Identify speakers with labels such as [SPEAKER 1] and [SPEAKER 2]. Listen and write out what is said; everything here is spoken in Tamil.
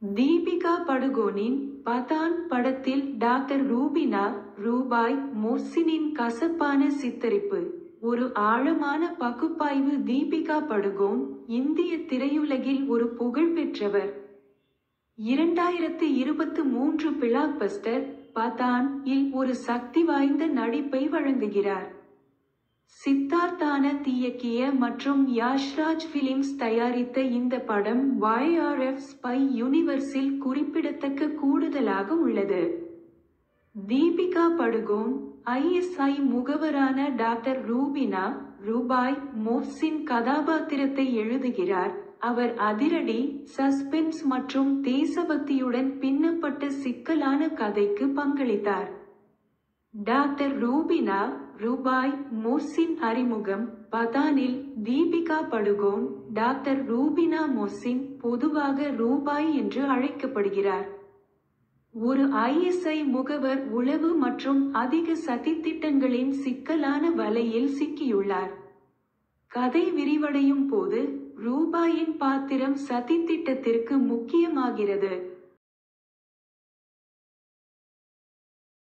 [SPEAKER 1] தீபிகா படுகோனின் பதான் படத்தில் டாக்டர் ரூபினா ரூபாய் மொர்சினின் கசப்பான சித்தரிப்பு ஒரு ஆழமான பகுப்பாய்வு தீபிகா படுகோன் இந்திய திரையுலகில் ஒரு புகழ்பெற்றவர் இரண்டாயிரத்து இருபத்து மூன்று பிளாக்பஸ்டர் பதான் இல் ஒரு சக்தி வாய்ந்த நடிப்பை வழங்குகிறார் சித்தார்த்தான இயக்கிய மற்றும் யாஷ்ராஜ் பிலிம்ஸ் தயாரித்த இந்த படம் YRF ஸ்பை யூனிவர்ஸில் குறிப்பிடத்தக்க கூடுதலாக உள்ளது தீபிகா படுகோன் ஐஎஸ்ஐ முகவரான டாக்டர் ரூபினா ரூபாய் மோர்சின் கதாபாத்திரத்தை எழுதுகிறார் அவர் அதிரடி சஸ்பென்ஸ் மற்றும் தேசபக்தியுடன் பின்னப்பட்ட சிக்கலான கதைக்கு பங்களித்தார் டாக்டர் ரூபினா ரூபாய் மோர்சின் அறிமுகம் பதானில் தீபிகா படுகோன் டாக்டர் ரூபினா மோர்சின் பொதுவாக ரூபாய் என்று அழைக்கப்படுகிறார் ஒரு ஐஎஸ்ஐ முகவர் உளவு மற்றும் அதிக சதித்திட்டங்களின் சிக்கலான வலையில் சிக்கியுள்ளார் கதை விரிவடையும் போது ரூபாயின் பாத்திரம் சதித்திட்டத்திற்கு முக்கியமாகிறது